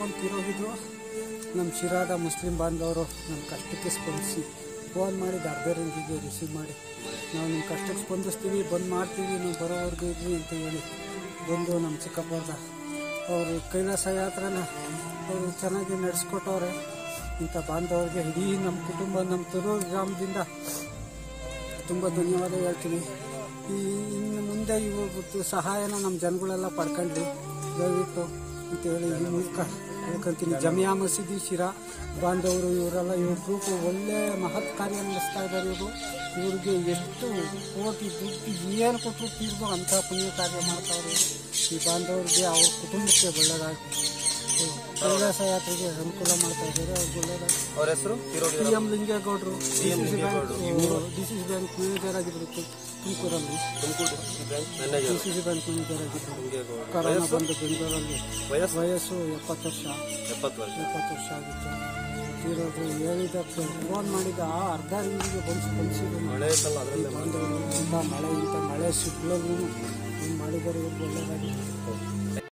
ಬಂದು ತೀರೋಗಿದ್ರು ನಮ್ಮ ಶಿರಾದ ಮುಸ್ಲಿಂ ಬಾಂಧವರು ನಮ್ಮ ಕಷ್ಟಕ್ಕೆ ಸ್ಪಂದಿಸಿ ಫೋನ್ ಮಾಡಿದ ಅರ್ಧ ರೇಂಜಿಗೆ ರಿಸೀವ್ ಮಾಡಿ ನಾವು ನಿಮ್ಮ ಕಷ್ಟಕ್ಕೆ ಸ್ಪಂದಿಸ್ತೀವಿ ಬಂದ್ ಮಾಡ್ತೀವಿ ನೀವು ಬರೋವರೆಗೂ ಇದ್ವಿ ಅಂತ ಹೇಳಿ ಬಂದು ನಮ್ಮ ಚಿಕ್ಕಪ್ಪದ ಅವರು ಕೈಲಾಸ ಯಾತ್ರೆನ ಅವರು ಚೆನ್ನಾಗಿ ನಡೆಸ್ಕೊಟ್ಟವ್ರೆ ಇಂಥ ಬಾಂಧವರಿಗೆ ಇಡೀ ನಮ್ಮ ಕುಟುಂಬ ನಮ್ಮ ತುರೂರು ಗ್ರಾಮದಿಂದ ತುಂಬ ಧನ್ಯವಾದ ಹೇಳ್ತೀನಿ ಈ ಇನ್ನು ಮುಂದೆ ಇವ್ರದ್ದು ಸಹಾಯನ ನಮ್ಮ ಜನಗಳೆಲ್ಲ ಪಡ್ಕೊಂಡ್ರಿ ದಯವಿಟ್ಟು ಅಂತೇಳಿ ಈ ಮೂಲಕ ಹೇಳ್ಕೊಂತೀನಿ ಜಮಿಯಾ ಮಸೀದಿ ಶಿರಾ ಬಾಂಧವರು ಇವರೆಲ್ಲ ಇವ್ರ ಗ್ರೂಪ್ ಒಳ್ಳೆ ಮಹತ್ ಕಾರ್ಯ ನಡೆಸ್ತಾ ಇದ್ದಾರೆ ಇವರು ಇವ್ರಿಗೆ ಎಷ್ಟು ಕೋಟಿ ದುಡ್ಡು ಏನು ಕೊಟ್ಟರು ತೀರ್ಬೋ ಅಂಥ ಪುಣ್ಯ ಕಾರ್ಯ ಮಾಡ್ತಾವ್ರೆ ಈ ಬಾಂಧವರಿಗೆ ಅವ್ರ ಕುಟುಂಬಕ್ಕೆ ಒಳ್ಳೆಯದಾಗಿ ಕೈಲಾಸ ಯಾತ್ರೆಗೆ ಅನುಕೂಲ ಮಾಡ್ತಾ ಇದ್ದಾರೆ ಅವ್ರಿಗೆ ಒಳ್ಳೆಯದಾಗಿ ಅವ್ರ ಹೆಸರು ಪಿ ಎಂ ಲಿಂಗೇಗೌಡರು D C C bank D C C bank manager ಆಗಿದ್ರು ತು- ತುಮಕೂರಲ್ಲಿ Tumakuru bank D manager C C bank manager ಆಗಿದ್ರು ಲಿಂಗೇಗೌಡ ಕೊರೋನಾ ಬಂದು ಬೆಂಗಳೂರಲ್ಲಿ ವಯಸ್ಸು ವಯಸ್ಸು ಎಪ್ಪತ್ತು ವರ್ಷ ಎಪ್ಪತ್ತು ವರ್ಷ ಎಪ್ಪತ್ತು ವರ್ಷ ಆಗಿತ್ತು ಇರೋದು ಹೇಳಿದ ಫೋನ್ ಮಾಡಿದ ಆ ಅರ್ಧ ರಿಂಗಿಗೆ ಬಂದು ಸ್ಪಂದಿಸಿದ್ರು ಮಳೆ ಇತ್ತಲ್ಲ ಅದರಲ್ಲೇ ಬಾಂಧವರು ಇಂಥ ಮಳೆ ಇಂಥ ಮಳೆ ಸಿಗ್ಲಲ್ಲೂ ಮಾಡಿದರೆ ಇವ್ರಿಗೆ ಒಳ್ಳೆಯದಾಗಿ